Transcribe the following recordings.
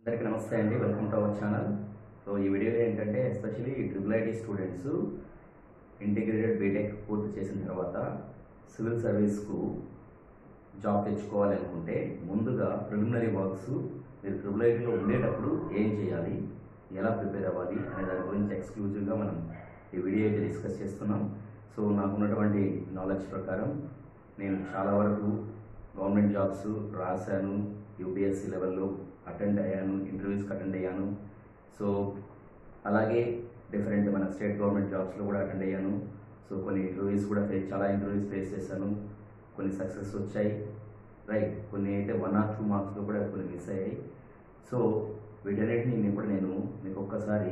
అందరికీ నమస్తే అండి welcome to our channel so ఈ వీడియో ఏంటంటే especially triple IT students integrated BTech పూర్తి చేసిన తర్వాత సివిల్ సర్వీస్కు జాబ్ తెచ్చుకోవాలి అనుకుంటే ముందుగా ప్రిలిమినరీ వర్క్స్ మీరు ట్రిపుల్ ఐటీలో ఉండేటప్పుడు ఏం చేయాలి ఎలా ప్రిపేర్ అవ్వాలి అనే దాని గురించి ఎక్స్క్లూజివ్గా మనం ఈ వీడియో అయితే డిస్కస్ చేస్తున్నాం సో నాకున్నటువంటి నాలెడ్జ్ ప్రకారం నేను చాలా వరకు గవర్నమెంట్ జాబ్స్ రాశాను యూపీఎస్సీ లెవెల్లో అటెండ్ అయ్యాను ఇంటర్వ్యూస్కి అటెండ్ అయ్యాను సో అలాగే డిఫరెంట్ మన స్టేట్ గవర్నమెంట్ జాబ్స్లో కూడా అటెండ్ అయ్యాను సో కొన్ని ఇంటర్వ్యూస్ కూడా ఫేస్ చాలా ఇంటర్వ్యూస్ ఫేస్ చేశాను కొన్ని సక్సెస్ వచ్చాయి రైట్ కొన్ని అయితే వన్ ఆర్ టూ మార్క్స్లో కూడా కొన్ని మిస్ అయ్యాయి సో వీటన్నిటిని నేను కూడా నేను మీకు ఒక్కసారి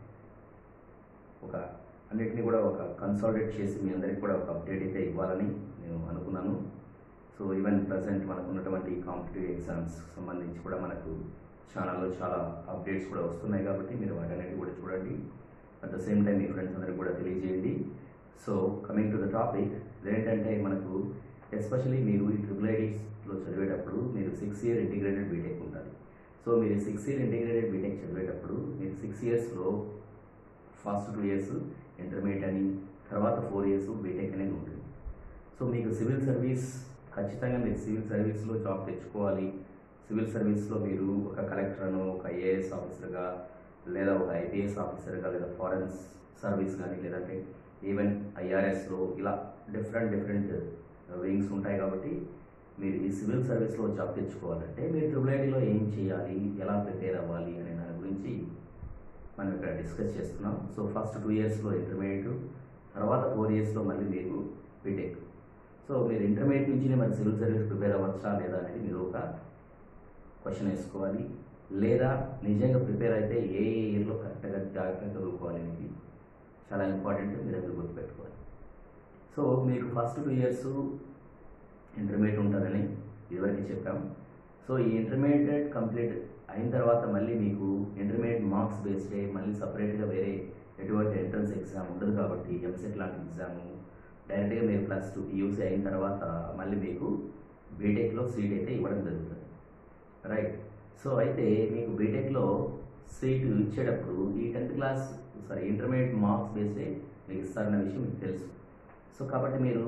ఒక అన్నిటిని కూడా ఒక కన్సాలిడేట్ చేసి మీ అందరికి కూడా ఒక అప్డేట్ అయితే ఇవ్వాలని నేను అనుకున్నాను సో ఈవెన్ ప్రజెంట్ మనకు ఉన్నటువంటి కాంపిటేటివ్ ఎగ్జామ్స్ సంబంధించి కూడా మనకు ఛానల్లో చాలా అప్డేట్స్ కూడా వస్తున్నాయి కాబట్టి మీరు వాటన్నిటి కూడా చూడండి అట్ ద సేమ్ టైం మీ ఫ్రెండ్స్ అందరికి కూడా తెలియజేయండి so coming to the topic ఏంటంటే మనకు ఎస్పెషలీ మీరు ఈ ట్రిపుల్ ఐటీస్లో చదివేటప్పుడు మీరు సిక్స్ ఇయర్ ఇంటిగ్రేటెడ్ బీటెక్ ఉండాలి సో మీరు సిక్స్ ఇయర్ ఇంటిగ్రేటెడ్ బీటెక్ చదివేటప్పుడు మీరు సిక్స్ ఇయర్స్లో ఫస్ట్ టూ ఇయర్స్ ఇంటర్మీడియట్ అని తర్వాత ఫోర్ ఇయర్స్ బీటెక్ అనేది ఉంటుంది సో మీకు సివిల్ సర్వీస్ ఖచ్చితంగా మీరు సివిల్ సర్వీస్లో జాబ్ తెచ్చుకోవాలి సివిల్ సర్వీస్లో మీరు ఒక కలెక్టర్ను ఒక ఐఏఎస్ ఆఫీసర్గా లేదా ఒక ఐపీఎస్ ఆఫీసర్గా లేదా ఫారెన్ సర్వీస్ కానీ లేదంటే ఈవెన్ ఐఆర్ఎస్లో ఇలా డిఫరెంట్ డిఫరెంట్ వింగ్స్ ఉంటాయి కాబట్టి మీరు ఈ సివిల్ సర్వీస్లో జాబ్ తెచ్చుకోవాలంటే మీరు ట్రిపుల్ ఐటీలో ఏం చేయాలి ఎలా ప్రిపేర్ అవ్వాలి అనే దాని గురించి మనం ఇక్కడ డిస్కస్ చేస్తున్నాం సో ఫస్ట్ టూ ఇయర్స్లో ఇంటర్మీడియట్ తర్వాత ఫోర్ ఇయర్స్లో మళ్ళీ మీరు బీటెక్ సో మీరు ఇంటర్మీడియట్ నుంచినే మరి సివిల్ సర్వీస్ ప్రిపేర్ అవ్వచ్చా లేదా అనేది మీరు ఒక క్వశ్చన్ వేసుకోవాలి లేదా నిజంగా ప్రిపేర్ అయితే ఏ ఏ ఇయర్లో కరెక్ట్గా జాగ్రత్తగా చదువుకోవాలి అనేది చాలా ఇంపార్టెంట్ మీరు అందరూ గుర్తుపెట్టుకోవాలి సో మీకు ఫస్ట్ టూ ఇయర్స్ ఇంటర్మీడియట్ ఉంటుందని ఇదివరకు చెప్పాం సో ఈ ఇంటర్మీడియట్ కంప్లీట్ అయిన తర్వాత మళ్ళీ మీకు ఇంటర్మీడియట్ మార్క్స్ బేస్డ్ మళ్ళీ సపరేట్గా వేరే ఎటువంటి ఎంట్రన్స్ ఎగ్జామ్ ఉండదు కాబట్టి ఎంసెట్ లాంటి ఎగ్జామ్ డైరెక్ట్గా మీరు ప్లస్ టూ యూసీ అయిన తర్వాత మళ్ళీ మీకు బీటెక్లో సీట్ అయితే ఇవ్వడం జరుగుతుంది రైట్ సో అయితే మీకు బీటెక్లో సీటు ఇచ్చేటప్పుడు ఈ tenth class sorry intermediate marks బేస్డే మీకు ఇస్తారన్న విషయం మీకు తెలుసు సో కాబట్టి మీరు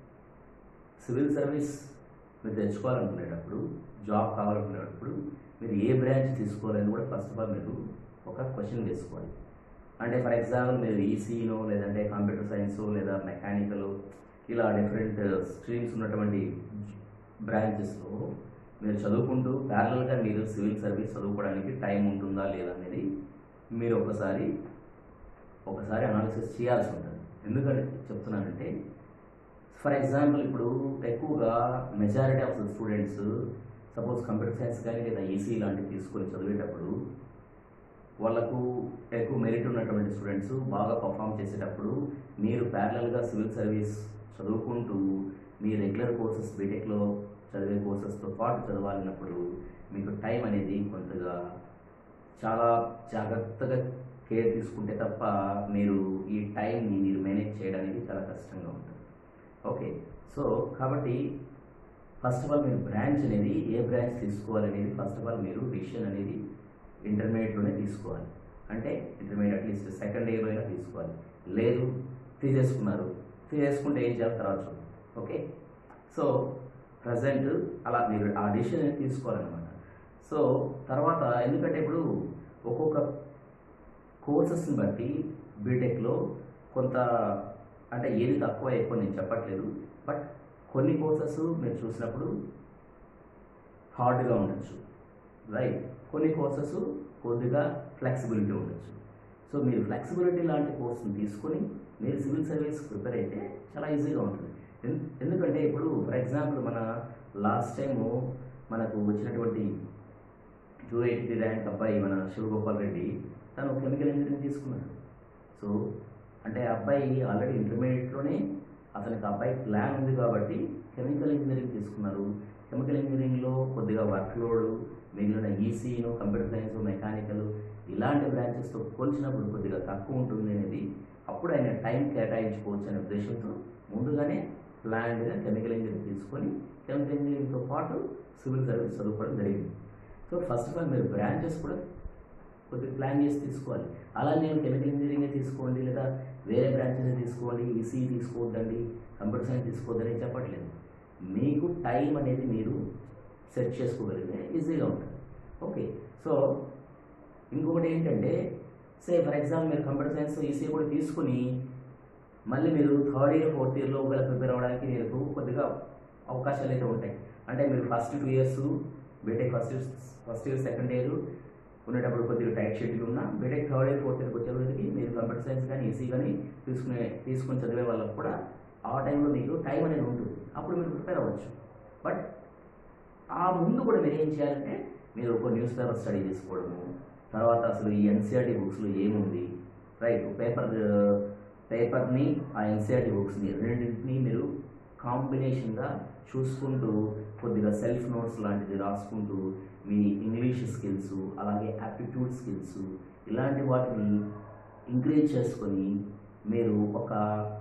సివిల్ సర్వీస్ మీరు తెచ్చుకోవాలనుకునేటప్పుడు జాబ్ కావాలనుకునేటప్పుడు మీరు ఏ బ్రాంచ్ తీసుకోవాలని కూడా ఫస్ట్ ఆఫ్ ఆల్ మీరు ఒక క్వశ్చన్ వేసుకోవాలి అంటే ఫర్ ఎగ్జాంపుల్ మీరు ఈసీనో లేదంటే కంప్యూటర్ సైన్స్ లేదా మెకానికల్ ఇలా డిఫరెంట్ స్ట్రీమ్స్ ఉన్నటువంటి బ్రాంచెస్లో మీరు చదువుకుంటూ ప్యారలల్గా మీరు సివిల్ సర్వీస్ చదువుకోవడానికి టైం ఉంటుందా లేదా అనేది మీరు ఒకసారి ఒకసారి అనాలిసిస్ చేయాల్సి ఉంటుంది ఎందుకంటే చెప్తున్నానంటే ఫర్ ఎగ్జాంపుల్ ఇప్పుడు ఎక్కువగా majority of the students suppose computer science కానీ లేదా ఈసీ లాంటివి తీసుకొని చదివేటప్పుడు వాళ్ళకు ఎక్కువ మెరిట్ ఉన్నటువంటి స్టూడెంట్స్ బాగా పర్ఫామ్ చేసేటప్పుడు మీరు ప్యారలల్గా సివిల్ సర్వీస్ చదువుకుంటూ మీ రెగ్యులర్ కోర్సెస్ బీటెక్లో చదివే కోర్సెస్తో పాటు చదవాలన్నప్పుడు మీకు టైం అనేది కొంతగా చాలా జాగ్రత్తగా కేర్ తీసుకుంటే తప్ప మీరు ఈ టైంని మీరు మేనేజ్ చేయడానికి చాలా కష్టంగా ఉంటుంది ఓకే సో కాబట్టి ఫస్ట్ ఆఫ్ ఆల్ మీరు బ్రాంచ్ అనేది ఏ బ్రాంచ్ తీసుకోవాలనేది ఫస్ట్ ఆఫ్ ఆల్ మీరు డిసిషన్ అనేది ఇంటర్మీడియట్లోనే తీసుకోవాలి అంటే ఇంటర్మీడియట్ అట్లీస్ట్ సెకండ్ ఇయర్ అయినా తీసుకోవాలి లేదు తీసేసుకున్నారు తీసేసుకుంటే ఏం చేయాలి తర్వాత చూద్దాం ఓకే సో ప్రజెంట్ అలా మీరు ఆ డిసిషన్ అనేది తీసుకోవాలన్నమాట సో తర్వాత ఎందుకంటే ఇప్పుడు ఒక్కొక్క కోర్సెస్ని బట్టి బీటెక్లో కొంత అంటే ఏది తక్కువ ఎక్కువ నేను చెప్పట్లేదు బట్ కొన్ని కోర్సెస్ మీరు చూసినప్పుడు హార్డ్గా ఉండొచ్చు రైట్ కొన్ని కోర్సెస్ కొద్దిగా ఫ్లెక్సిబిలిటీ ఉండొచ్చు సో మీరు ఫ్లెక్సిబిలిటీ లాంటి కోర్సుని తీసుకొని మీరు సివిల్ సర్వీస్ ప్రిపేర్ అయితే చాలా ఈజీగా ఉంటుంది ఎన్- ఎందుకంటే ఇప్పుడు ఫర్ ఎగ్జాంపుల్ మన లాస్ట్ టైము మనకు వచ్చినటువంటి టూ ఎయిటీ ర్యాంక్ అబ్బాయి మన శివగోపాల్ రెడ్డి తను కెమికల్ ఇంజనీరింగ్ తీసుకున్నాడు సో అంటే ఆ అబ్బాయి ఆల్రెడీ ఇంటర్మీడియట్లోనే అతనికి ఆ అబ్బాయి ప్లాన్ ఉంది కాబట్టి కెమికల్ ఇంజనీరింగ్ తీసుకున్నారు కెమికల్ ఇంజనీరింగ్లో కొద్దిగా వర్క్ లోడ్ మిగిలిన ఈసీను కంప్యూటర్ సైన్స్ మెకానికల్ ఇలాంటి బ్రాంచెస్తో పోల్చినప్పుడు కొద్దిగా తక్కువ ఉంటుంది అనేది అప్పుడు ఆయన టైం కేటాయించుకోవచ్చు అనే ఉద్దేశంతో ముందుగానే ప్లాన్డ్గా కెమికల్ ఇంజనీరింగ్ తీసుకొని కెమికల్ ఇంజనీరింగ్తో పాటు సివిల్ సర్వీస్ చదువుకోవడం జరిగింది సో ఫస్ట్ ఆఫ్ ఆల్ మీరు బ్రాంచెస్ కూడా కొద్దిగా ప్లాన్ చేసి తీసుకోవాలి అలా నేను కెమికల్ ఇంజనీరింగ్ తీసుకోండి లేదా వేరే బ్రాంచెస్ తీసుకోండి ఈసీ తీసుకోవద్దండి కంప్యూటర్ సైన్స్ తీసుకోవద్దని చెప్పట్లేదు మీకు టైం అనేది మీరు సెట్ చేసుకోగలిగితే ఈజీగా ఉంటుంది ఓకే సో ఇంకొకటి ఏంటంటే సే ఫర్ ఎగ్జాంపుల్ మీరు కంప్యూటర్ సైన్స్ ఈసీ కూడా తీసుకుని మళ్ళీ మీరు థర్డ్ ఇయర్ ఫోర్త్ ఇయర్లో ఒకవేళ ప్రిపేర్ అవ్వడానికి మీకు కొద్దిగా అవకాశాలు అయితే ఉంటాయి అంటే మీరు first two years B Tech first year first year second year ఉండేటప్పుడు కొద్దిగా టైట్ షెడ్యూల్ ఉన్నా బీటెక్ థర్డ్ ఇయర్ ఫోర్త్ ఇయర్కి వచ్చేసరికి మీరు కంప్యూటర్ సైన్స్ కానీ ఈసీ కానీ తీసుకునే తీసుకుని చదివే వాళ్ళకి కూడా ఆ టైంలో మీకు టైం అనేది ఉంటుంది అప్పుడు మీరు ప్రిపేర్ అవ్వచ్చు బట్ ఆ ముందు కూడా మీరు ఏం చేయాలంటే మీరు ఒక న్యూస్ పేపర్ స్టడీ చేసుకోవడము తర్వాత అసలు ఈ ఎన్సీఆర్టీ బుక్స్లో ఏముంది రైట్ పేపర్ పేపర్ని ఆ ఎన్సీఆర్టీ బుక్స్ని రెండింటిని మీరు కాంబినేషన్గా చూసుకుంటూ కొద్దిగా సెల్ఫ్ నోట్స్ లాంటిది రాసుకుంటూ మీ ఇంగ్లీష్ స్కిల్స్ అలాగే యాప్టిట్యూడ్ స్కిల్స్ ఇలాంటి వాటిని ఇంక్రీజ్ చేసుకొని మీరు ఒక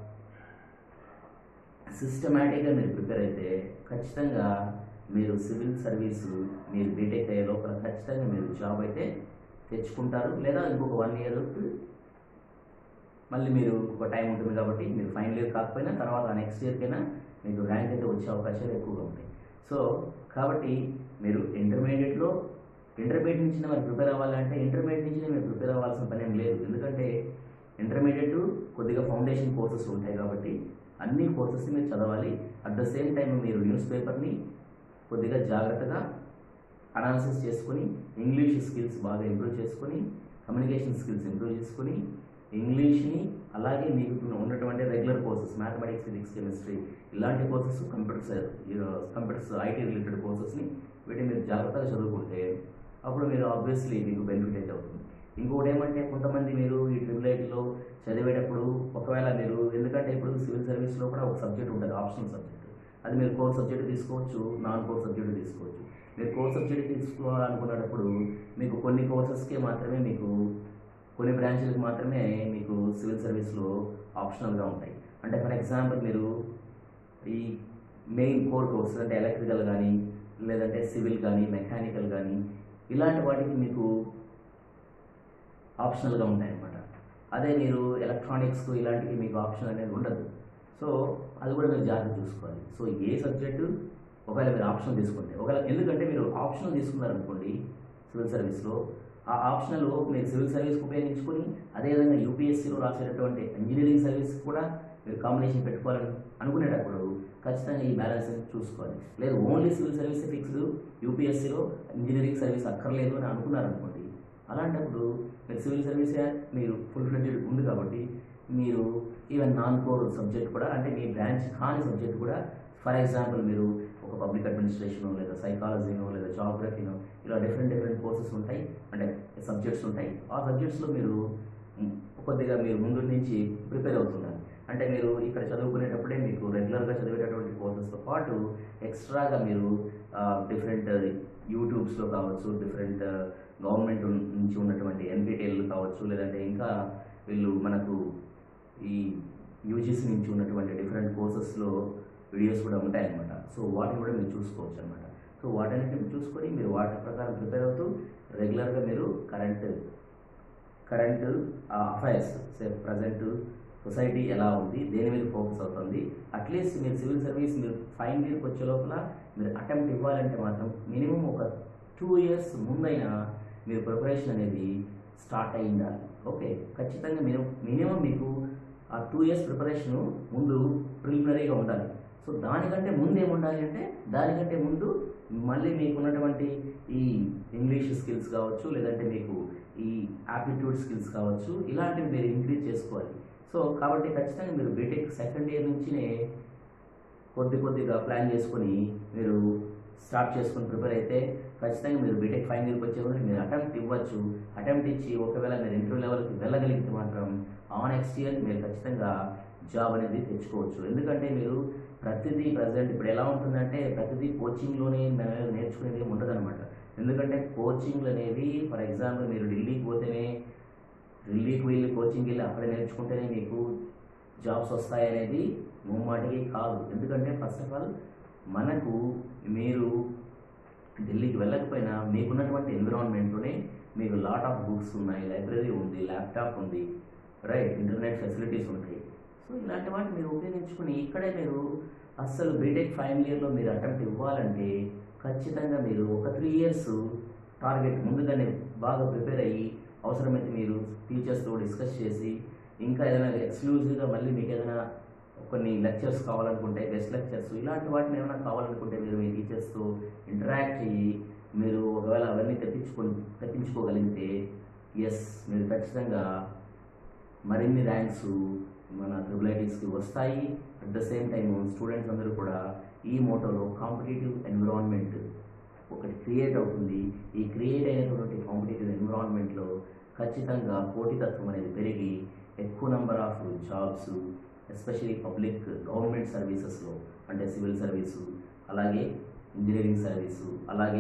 సిస్టమేటిక్గా మీరు ప్రిపేర్ అయితే ఖచ్చితంగా మీరు సివిల్ సర్వీసు మీరు బీటెక్ అయ్యే లోపల ఖచ్చితంగా మీరు జాబ్ అయితే తెచ్చుకుంటారు లేదా ఇంకొక వన్ ఇయర్ మళ్ళీ మీరు ఒక టైం ఉంటుంది కాబట్టి మీరు ఫైనల్ ఇయర్ కాకపోయినా తర్వాత నెక్స్ట్ ఇయర్కైనా మీకు ర్యాంక్ అయితే వచ్చే అవకాశాలు ఎక్కువగా ఉంటాయి సో కాబట్టి మీరు ఇంటర్మీడియట్లో ఇంటర్మీడియట్ నుంచి మరి ప్రిపేర్ అవ్వాలంటే ఇంటర్మీడియట్ నుంచి మీరు ప్రిపేర్ అవ్వాల్సిన పని ఏం లేదు ఎందుకంటే ఇంటర్మీడియట్ కొద్దిగా ఫౌండేషన్ కోర్సెస్ ఉంటాయి కాబట్టి అన్ని కోర్సెస్ మీరు చదవాలి అట్ ద సేమ్ టైం మీరు న్యూస్ పేపర్ని కొద్దిగా జాగ్రత్తగా అనాలిసిస్ చేసుకొని ఇంగ్లీష్ స్కిల్స్ బాగా ఇంప్రూవ్ చేసుకొని కమ్యూనికేషన్ స్కిల్స్ ఇంప్రూవ్ చేసుకొని ఇంగ్లీష్ని అలాగే మీకు ఉన్నటువంటి regular courses mathematics physics chemistry ఇలాంటి courses computers computers IT related కోర్సెస్ని వీటిని మీరు జాగ్రత్తగా చదువుకుంటే అప్పుడు మీరు ఆబ్వియస్లీ మీకు బెనిఫిట్ అయితే అవుతుంది ఇంకొకటి ఏమంటే కొంతమంది మీరు ఈ ట్రిపుల్ ఐటీలో చదివేటప్పుడు ఒకవేళ మీరు ఎందుకంటే ఇప్పుడు సివిల్ సర్వీస్లో కూడా ఒక సబ్జెక్ట్ ఉంటుంది ఆప్షనల్ సబ్జెక్ట్ అది మీరు కోర్ సబ్జెక్ట్ తీసుకోవచ్చు నాన్ కోర్ సబ్జెక్ట్ తీసుకోవచ్చు మీరు కోర్ సబ్జెక్ట్ తీసుకోవాలనుకున్నప్పుడు మీకు కొన్ని కోర్సెస్కి మాత్రమే మీకు కొన్ని బ్రాంచ్లకు మాత్రమే మీకు సివిల్ సర్వీస్లో ఆప్షనల్గా ఉంటాయి అంటే ఫర్ ఎగ్జాంపుల్ మీరు ఈ మెయిన్ కోర్ కోర్సెస్ అంటే ఎలక్ట్రికల్ కానీ లేదంటే సివిల్ కానీ మెకానికల్ కానీ ఇలాంటి వాటికి మీకు ఆప్షనల్గా ఉంటాయి అన్నమాట అదే మీరు ఎలక్ట్రానిక్స్ ఇలాంటివి మీకు ఆప్షన్ అనేది ఉండదు సో అది కూడా మీరు జాగ్రత్త చూసుకోవాలి సో ఏ సబ్జెక్టు ఒకవేళ మీరు ఆప్షన్ తీసుకుంటే ఒకవేళ ఎందుకంటే మీరు ఆప్షనల్ తీసుకున్నారనుకోండి సివిల్ సర్వీస్లో ఆ ఆప్షనల్ మీరు సివిల్ సర్వీస్కి ఉపయోగించుకొని అదేవిధంగా యూపీఎస్సీలో రాసేటటువంటి ఇంజనీరింగ్ సర్వీస్ కూడా మీరు కాంబినేషన్ పెట్టుకోవాలని అనుకునేటప్పుడు ఖచ్చితంగా ఈ బ్యాలెన్స్ చూసుకోవాలి లేదు ఓన్లీ సివిల్ సర్వీస్ ఫిక్స్డ్ యూపీఎస్సీలో ఇంజనీరింగ్ సర్వీస్ అక్కర్లేదు అని అనుకున్నారనుకోండి అలాంటప్పుడు మీరు సివిల్ సర్వీసే మీరు ఫుల్ ఫ్లెడ్జెడ్ ఉంది కాబట్టి మీరు ఈవెన్ నాన్ కోర్ సబ్జెక్ట్ కూడా అంటే మీ బ్రాంచ్ కాని సబ్జెక్ట్ కూడా ఫర్ ఎగ్జాంపుల్ మీరు ఒక పబ్లిక్ అడ్మినిస్ట్రేషన్ లేదా సైకాలజీనో లేదా జాగ్రఫీనో ఇలా డిఫరెంట్ డిఫరెంట్ కోర్సెస్ ఉంటాయి అంటే సబ్జెక్ట్స్ ఉంటాయి ఆ సబ్జెక్ట్స్లో మీరు మ్, కొద్దిగా మీరు ముందు నుంచి ప్రిపేర్ అవుతున్నారు అంటే మీరు ఇక్కడ చదువుకునేటప్పుడే మీకు రెగ్యులర్గా చదివేటటువంటి కోర్సెస్తో పాటు ఎక్స్ట్రాగా మీరు డిఫరెంట్ యూట్యూబ్స్లో కావచ్చు డిఫరెంట్ గవర్నమెంట్ నుంచి ఉన్నటువంటి ఎన్పిటిఎల్ కావచ్చు లేదంటే ఇంకా వీళ్ళు మనకు ఈ యూజీసీ నుంచి ఉన్నటువంటి డిఫరెంట్ కోర్సెస్లో వీడియోస్ కూడా ఉంటాయన్నమాట సో వాటిని కూడా మీరు చూసుకోవచ్చు అనమాట సో వాటన్నిటిని మీరు చూసుకొని మీరు వాటి ప్రకారం ప్రిపేర్ అవుతూ రెగ్యులర్గా మీరు current current affairs say present society ఎలా ఉంది దేని మీద ఫోకస్ అవుతుంది అట్లీస్ట్ మీరు సివిల్ సర్వీస్ మీరు ఫైనల్ ఇయర్కి వచ్చే లోపల మీరు అటెంప్ట్ ఇవ్వాలంటే మాత్రం మినిమం ఒక టూ ఇయర్స్ ముందైనా మీరు ప్రిపరేషన్ అనేది స్టార్ట్ అయి ఉండాలి ఓకే ఖచ్చితంగా మీరు మినిమం మీకు ఆ టూ ఇయర్స్ ప్రిపరేషన్ ముందు ప్రిలిమినరీగా ఉండాలి సో దానికంటే ముందు ఏమి ఉండాలి అంటే దానికంటే ముందు మళ్ళీ మీకు ఉన్నటువంటి ఈ ఇంగ్లీష్ స్కిల్స్ కావచ్చు లేదంటే మీకు ఈ ఆప్టిట్యూడ్ స్కిల్స్ కావచ్చు ఇలాంటివి మీరు ఇంక్రీజ్ చేసుకోవాలి సో కాబట్టి ఖచ్చితంగా మీరు బీటెక్ సెకండ్ ఇయర్ నుంచినే కొద్ది కొద్దిగా ప్లాన్ చేసుకొని మీరు స్టార్ట్ చేసుకొని ప్రిపేర్ అయితే ఖచ్చితంగా మీరు బీటెక్ ఫైనల్ ఇయర్కి వచ్చే వరకు మీరు అటెంప్ట్ ఇవ్వచ్చు అటెంప్ట్ ఇచ్చి ఒకవేళ మీరు ఇంటర్వ్యూ లెవెల్కి వెళ్ళగలిగితే మాత్రం ఆ నెక్స్ట్ ఇయర్ మీరు ఖచ్చితంగా జాబ్ అనేది తెచ్చుకోవచ్చు ఎందుకంటే మీరు ప్రతిదీ ప్రజెంట్ ఇప్పుడు ఎలా ఉంటుందంటే ప్రతిదీ కోచింగ్లోనే మనం నేర్చుకునేది ఏమి ఉండదన్నమాట ఎందుకంటే కోచింగ్లు అనేవి ఫర్ ఎగ్జాంపుల్ మీరు ఢిల్లీకి పోతేనే ఢిల్లీకి వెళ్ళి కోచింగ్ వెళ్ళి అక్కడ నేర్చుకుంటేనే మీకు జాబ్స్ వస్తాయనేది ముమ్మాటికి కాదు ఎందుకంటే ఫస్ట్ ఆఫ్ ఆల్ మనకు మీరు ఢిల్లీకి వెళ్ళకపోయినా మీకున్నటువంటి ఎన్విరాన్మెంట్లోనే మీకు లాట్ ఆఫ్ బుక్స్ ఉన్నాయి లైబ్రరీ ఉంది ల్యాప్టాప్ ఉంది రైట్ ఇంటర్నెట్ ఫెసిలిటీస్ ఉంటాయి సో ఇలాంటి వాటిని మీరు ఉపయోగించుకుని ఇక్కడే మీరు అస్సలు బీటెక్ ఫైనల్ ఇయర్లో మీరు అటెంప్ట్ ఇవ్వాలంటే ఖచ్చితంగా మీరు ఒక త్రీ ఇయర్స్ టార్గెట్ ముందుగానే బాగా ప్రిపేర్ అయ్యి అవసరమైతే మీరు టీచర్స్తో డిస్కస్ చేసి ఇంకా ఏదైనా ఎక్స్క్లూజివ్గా మళ్ళీ మీకు ఏదైనా కొన్ని లెక్చర్స్ కావాలనుకుంటే గెస్ట్ లెక్చర్స్ ఇలాంటి వాటిని ఏమైనా కావాలనుకుంటే మీరు మీ టీచర్స్తో ఇంటరాక్ట్ అయ్యి మీరు ఒకవేళ అవన్నీ తెప్పించుకొని తెప్పించుకోగలిగితే ఎస్ మీరు ఖచ్చితంగా మరిన్ని ర్యాంక్స్ మన ట్రిపుల్ ఐటీస్కి వస్తాయి at the same time students అందరూ కూడా ఈ మోటోలో కాంపిటేటివ్ ఎన్విరాన్మెంట్ ఒకటి క్రియేట్ అవుతుంది ఈ క్రియేట్ అయినటువంటి కాంపిటేటివ్ ఎన్విరాన్మెంట్లో ఖచ్చితంగా పోటీతత్వం అనేది పెరిగి ఎక్కువ number of jobs especially public government సర్వీసెస్లో అంటే సివిల్ సర్వీసు అలాగే ఇంజనీరింగ్ సర్వీసు అలాగే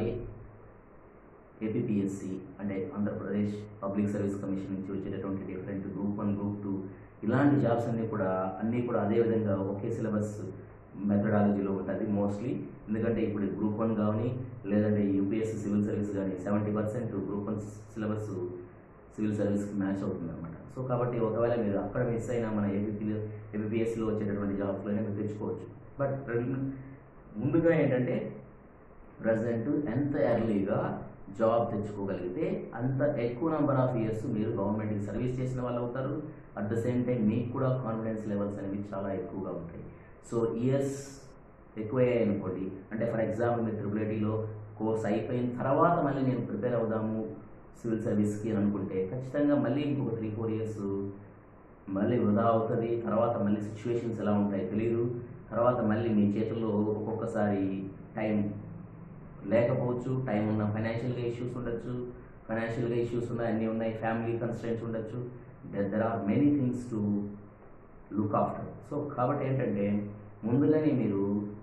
ఏపీపీఎస్సి అంటే ఆంధ్రప్రదేశ్ పబ్లిక్ సర్వీస్ కమిషన్ నుంచి వచ్చేటటువంటి different group one group two ఇలాంటి జాబ్స్ అన్నీ కూడా అన్నీ కూడా అదే విధంగా ఒకే సిలబస్ మెథడాలజీలో ఉంటుంది మోస్ట్లీ ఎందుకంటే ఇప్పుడు గ్రూప్ వన్ కానీ లేదంటే యూపీఎస్సీ సివిల్ సర్వీస్ కానీ seventy percent group one syllabus civil సర్వీస్కి మ్యాచ్ అవుతుంది అనమాట సో కాబట్టి ఒకవేళ మీరు అక్కడ మిస్ అయినా మన ఏపీపీలో ఏపీఎస్సీలో వచ్చేటటువంటి జాబ్స్లోనే మీరు తెచ్చుకోవచ్చు బట్ ముందుగా ఏంటంటే ప్రజెంట్ ఎంత ఎర్లీగా జాబ్ తెచ్చుకోగలిగితే అంత ఎక్కువ నెంబర్ ఆఫ్ ఇయర్స్ మీరు గవర్నమెంట్కి సర్వీస్ చేసిన వాళ్ళు అవుతారు అట్ ద సేమ్ టైం మీకు కూడా కాన్ఫిడెన్స్ లెవెల్స్ అనేవి చాలా ఎక్కువగా ఉంటాయి సో ఇయర్స్ ఎక్కువయ్యాయి అనుకోండి అంటే ఫర్ ఎగ్జాంపుల్ మీరు ట్రిపుల్ ఐటీలో కోర్స్ అయిపోయిన తర్వాత మళ్ళీ నేను ప్రిపేర్ అవుదాము సివిల్ సర్వీస్కి అని అనుకుంటే ఖచ్చితంగా మళ్ళీ ఇంకొక త్రీ ఫోర్ ఇయర్స్ మళ్ళీ వృధా అవుతుంది తర్వాత మళ్ళీ సిచ్యువేషన్స్ ఎలా ఉంటాయి తెలియదు తర్వాత మళ్ళీ మీ చేతుల్లో ఒక్కొక్కసారి టైం లేకపోవచ్చు టైం ఉన్న ఫైనాన్షియల్గా ఇష్యూస్ ఉండొచ్చు ఫైనాన్షియల్గా ఇష్యూస్ ఉన్నాయి అన్నీ ఉన్నాయి ఫ్యామిలీ కన్స్టెంట్స్ ఉండొచ్చు there are many things to look after so కాబట్టి ఏంటంటే ముందుగానే మీరు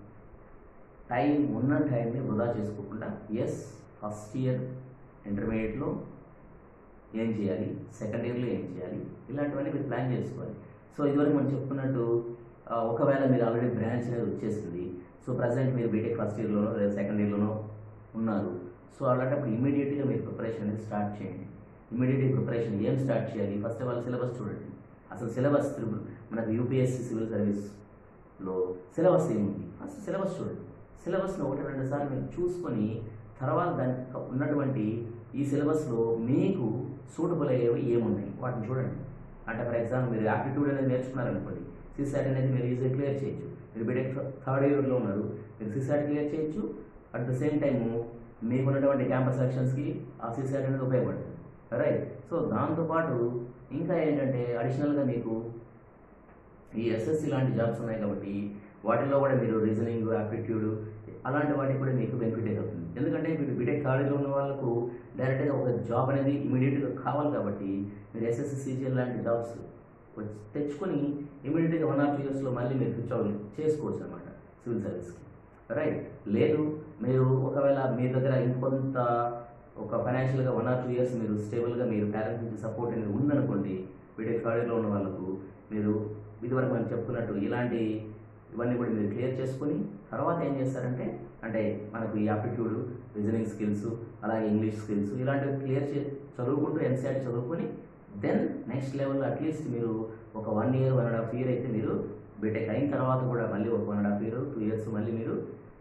టైం ఉన్న టైంని వృధా చేసుకోకుండా ఎస్ ఫస్ట్ ఇయర్ ఇంటర్మీడియట్లో ఏం చేయాలి సెకండ్ ఇయర్లో ఏం చేయాలి ఇలాంటివన్నీ మీరు ప్లాన్ చేసుకోవాలి సో ఇదివరకు మనం చెప్పుకున్నట్టు ఆ, ఒకవేళ మీరు ఆల్రెడీ బ్రాంచ్ అనేది వచ్చేసింది సో ప్రజెంట్ మీరు బీటెక్ ఫస్ట్ ఇయర్లోనో లేదా సెకండ్ ఇయర్లోనో ఉన్నారు సో అలాంటప్పుడు ఇమీడియట్గా మీరు ప్రిపరేషన్ అనేది స్టార్ట్ చేయండి ఇమీడియట్గా ప్రిపరేషన్ ఏం స్టార్ట్ చేయాలి ఫస్ట్ ఆఫ్ ఆల్ సిలబస్ చూడండి అసలు సిలబస్ మనకు యూపీఎస్సీ సివిల్ సర్వీస్లో సిలబస్ ఏముంది ఫస్ట్ సిలబస్ చూడండి సిలబస్లో ఒకటి రెండు సార్లు మీరు చూసుకొని తర్వాత దానికి ఉన్నటువంటి ఈ సిలబస్లో మీకు సూటబుల్ అయ్యేవి ఏమున్నాయి వాటిని చూడండి అంటే ఫర్ ఎగ్జాంపుల్ మీరు యాప్టిట్యూడ్ అనేది నేర్చుకున్నారనుకోండి సిసాట్ అనేది మీరు ఈజీగా క్లియర్ చేయొచ్చు మీరు బీటెక్ థర్డ్ ఇయర్లో ఉన్నారు మీరు సిసాట్ క్లియర్ చేయొచ్చు అట్ ద సేమ్ టైము మీకు ఉన్నటువంటి క్యాంపస్ సెక్షన్స్కి ఆ సిసాట్ అనేది ఉపయోగపడుతుంది రైట్ సో దాంతోపాటు ఇంకా ఏంటంటే అడిషనల్గా మీకు ఈ ఎస్ఎస్సి లాంటి జాబ్స్ ఉన్నాయి కాబట్టి వాటిలో కూడా మీరు రీజనింగ్ యాప్టిట్యూడ్ అలాంటి వాటికి కూడా మీకు బెనిఫిట్ అవుతుంది ఎందుకంటే మీరు బీటెక్ కాలేజీలో ఉన్న వాళ్ళకు డైరెక్ట్గా ఒక జాబ్ అనేది ఇమీడియట్గా కావాలి కాబట్టి మీరు ఎస్ఎస్సి సీజీఎల్ లాంటి జాబ్స్ వచ్చి తెచ్చుకొని ఇమీడియట్గా వన్ ఆర్ టూ ఇయర్స్లో మళ్ళీ మీరు స్విచ్ అవుట్ చేసుకోవచ్చు అనమాట సివిల్ సర్వీస్కి రైట్ లేదు మీరు ఒకవేళ మీ దగ్గర ఇంకొంత ఒక ఫైనాన్షియల్గా వన్ ఆర్ టూ ఇయర్స్ మీరు స్టేబుల్గా మీరు పేరెంట్స్ నుంచి సపోర్ట్ అనేది ఉందనుకోండి బీటెక్ కాలేజ్లో ఉన్న వాళ్ళకు మీరు ఇదివరకు మనం చెప్పుకున్నట్టు ఇలాంటి ఇవన్నీ కూడా మీరు క్లియర్ చేసుకొని తర్వాత ఏం చేస్తారంటే అంటే మనకు ఈ ఆప్టిట్యూడ్ రీజనింగ్ స్కిల్స్ అలాగే ఇంగ్లీష్ స్కిల్స్ ఇలాంటివి క్లియర్ చే చదువుకుంటూ ఎన్సీఆర్ చదువుకొని దెన్ నెక్స్ట్ లెవెల్లో అట్లీస్ట్ మీరు ఒక one year one and half year అయితే మీరు బీటెక్ అయిన తర్వాత కూడా మళ్ళీ ఒక one and half year two years మళ్ళీ మీరు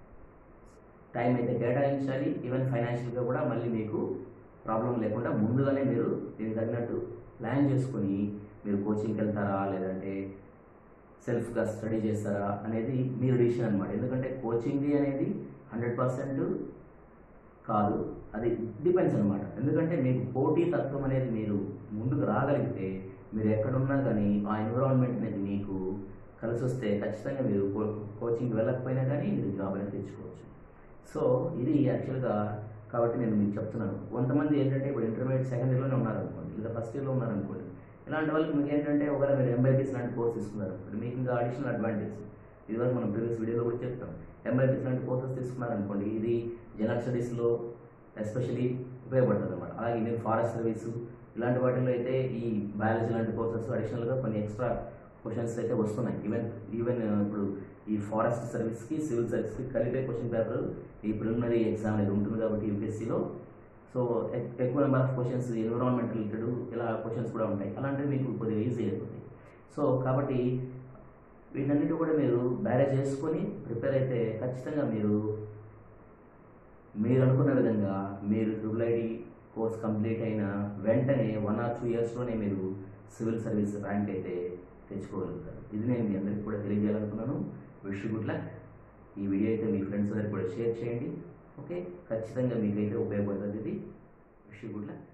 టైం అయితే కేటాయించాలి ఈవెన్ ఫైనాన్షియల్గా కూడా మళ్ళీ మీకు ప్రాబ్లం లేకుండా ముందుగానే మీరు దీనికి తగినట్టు ప్లాన్ చేసుకొని మీరు కోచింగ్కి వెళ్తారా లేదంటే సెల్ఫ్గా స్టడీ చేస్తారా అనేది మీరు డిసిషన్ అనమాట ఎందుకంటే కోచింగ్ అనేది హండ్రెడ్ పర్సెంట్ కాదు అది డిపెండ్స్ అనమాట ఎందుకంటే మీకు పోటీ తత్వం అనేది మీరు ముందుకు రాగలిగితే మీరు ఎక్కడున్నా కానీ ఆ ఎన్విరాన్మెంట్ అనేది మీకు కలిసి వస్తే ఖచ్చితంగా మీరు కో- కోచింగ్కి వెళ్ళకపోయినా కానీ మీరు జాబ్ అనేది తెచ్చుకోవచ్చు సో ఇది యాక్చువల్గా కాబట్టి నేను మీకు చెప్తున్నాను కొంతమంది ఏంటంటే ఇప్పుడు ఇంటర్మీడియట్ సెకండ్ ఇయర్లోనే ఉన్నారనుకోండి లేదా ఫస్ట్ ఇయర్లో ఉన్నారనుకోండి ఇలాంటి వాళ్ళకి మీకు ఏంటంటే ఒకవేళ మీరు ఎంబైబీఎస్ లాంటి కోర్స్ తీసుకున్నారు అనుకోండి మీకు ఇంకా అడిషనల్ అడ్వాంటేజ్ ఇదివరకు మనం ప్రీవియస్ వీడియోలో కూడా చెప్తాం ఎంబైబీఎస్ లాంటి కోర్సెస్ తీసుకున్నారనుకోండి ఇది జనరల్ స్టడీస్లో ఎస్పెషలీ ఉపయోగపడుతుంది అనమాట అలాగే మీరు ఫారెస్ట్ సర్వీసు ఇలాంటి వాటిల్లో అయితే ఈ బయాలజీ లాంటి కోర్సెస్ అడిషనల్గా కొన్ని ఎక్స్ట్రా క్వశ్చన్స్ అయితే వస్తున్నాయి ఈవెన్ ఈవెన్ ఇప్పుడు ఈ ఫారెస్ట్ సర్వీస్కి సివిల్ సర్వీస్కి కలిపే క్వశ్చన్ పేపర్ ఈ ప్రిలిమినరీ ఎగ్జామ్ అనేది ఉంటుంది కాబట్టి యూపీఎస్సీలో సో ఎక్- ఎక్కువ number of questions environment related ఇలా క్వశ్చన్స్ కూడా ఉంటాయి అలాంటివి మీకు కొద్దిగా ఈజీ అయిపోతుంది సో కాబట్టి వీటన్నిటి కూడా మీరు బ్యారేజ్ చేసుకొని ప్రిపేర్ అయితే ఖచ్చితంగా మీరు మీరు అనుకున్న విధంగా మీరు ట్రిపుల్ ఐడి కోర్స్ కంప్లీట్ అయిన వెంటనే వన్ ఆర్ టూ ఇయర్స్లోనే మీరు సివిల్ సర్వీస్ ర్యాంక్ అయితే తెచ్చుకోగలుగుతారు ఇది నేను మీ అందరికీ కూడా తెలియజేయాలనుకున్నాను విష్ గుడ్ లక్ ఈ వీడియో అయితే మీ ఫ్రెండ్స్ అందరికి కూడా షేర్ చేయండి ఓకే ఖచ్చితంగా మీకైతే ఉపయోగపడుతుంది ఇది విష్ గుడ్ లక్